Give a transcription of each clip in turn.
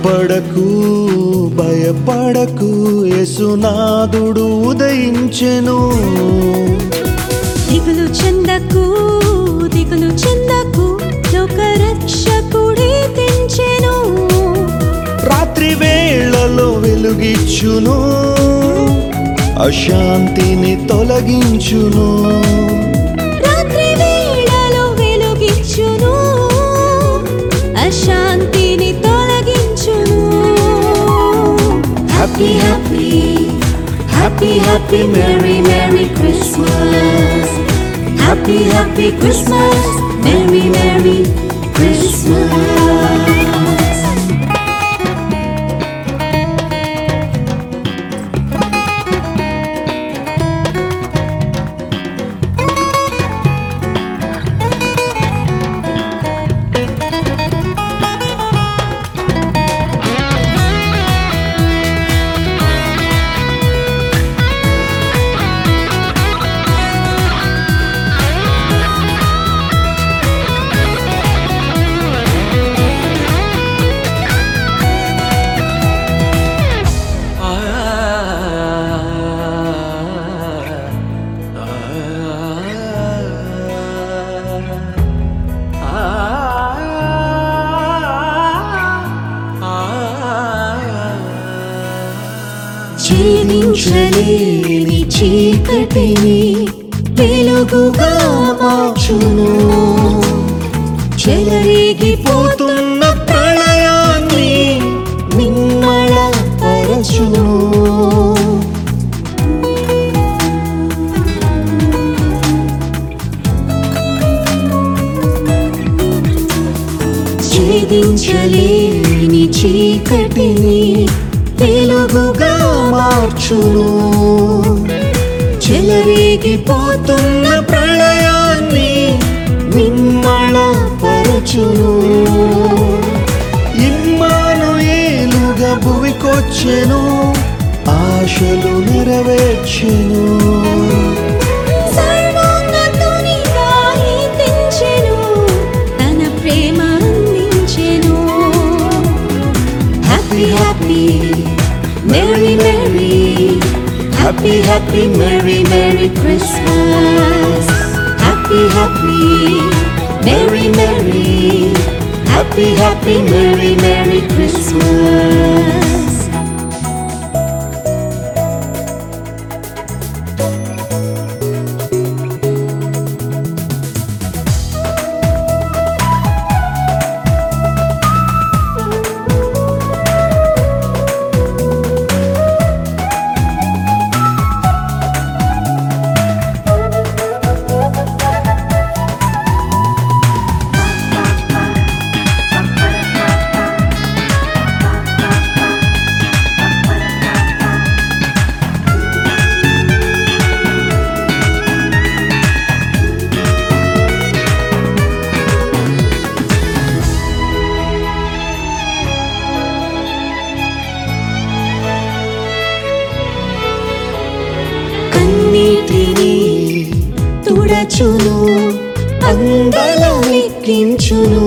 భయపడకు భయపడకు యేసునాథుడు ఉదయించెను దిగులు చెందకు దిగులు చెందకు లోక రక్షకుడే తెంచెను రాత్రి వేళలో వెలుగిచ్చును అశాంతిని తొలగించును రాత్రి వేళలో వెలుగిచ్చును అశాంతిని తొలగించును happy happy happy happy merry merry Christmas happy happy Christmas merry merry Christmas జీవించలేని చీకటిని వెలుగుగా మార్చును చెలరేగిపోతున్న ప్రళయాన్ని నిమ్మళ పరచును ఛేదించలేని చీకటిని వెలుగుగా మార్చును చెలరేగిపోతున్న ప్రళయాన్ని నిమ్మళ పరచును ఇమ్మాను ఏలుగా భువికొచ్చెను ఆశలు నెరవేర్చెను సర్వోన్నతునిగా ఎత్తించెను, తన ప్రేమ అందించెను. Happy, happy, merry, merry, happy, happy, merry, merry Christmas. Happy, happy, merry, merry, happy, happy, merry, merry Christmas. కన్నీటిని తుడచును అందలమెక్కించును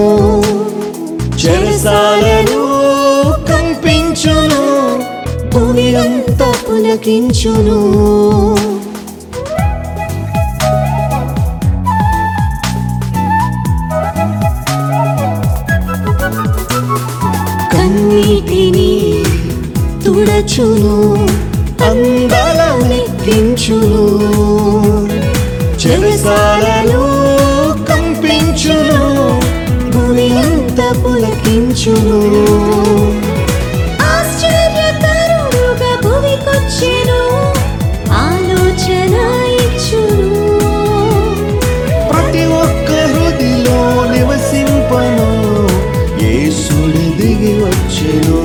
చెరసాలను కంపించును భూమి అంతా పులకించును కన్నీటిని తుడచును అందలమెక్కించును చెరసాలను కంపించును భూమి అంత పులకించును ఆశ్చర్యకరుడుగా భూమికొచ్చెను ఆలోచన ఇచ్చును ప్రతి ఒక్క హృదిలో నివసింపను యేసుడి దిగి వచ్చెను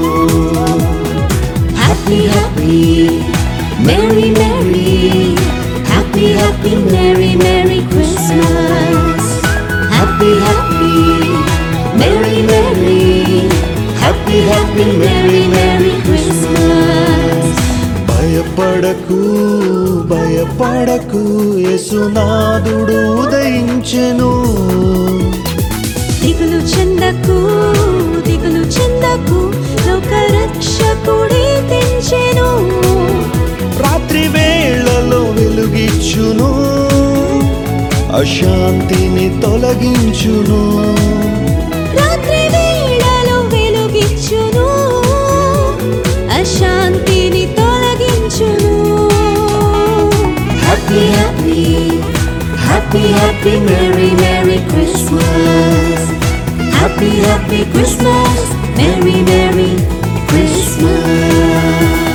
happy happy merry merry happy happy merry merry Christmas happy happy merry merry happy happy merry merry Christmas భయపడకు భయపడకు యేసునాథుడు ఉదయించెను దిగులు చెందకు దిగులు దిగులు చెందకు లోక రక్షకుడే తెంచెను రాత్రి వేళలో వెలుగిచ్చును అశాంతిని తొలగించును రాత్రి వేళలో వెలుగిచ్చును అశాంతిని తొలగించును happy happy happy happy merry merry Christmas happy happy Christmas merry merry Christmas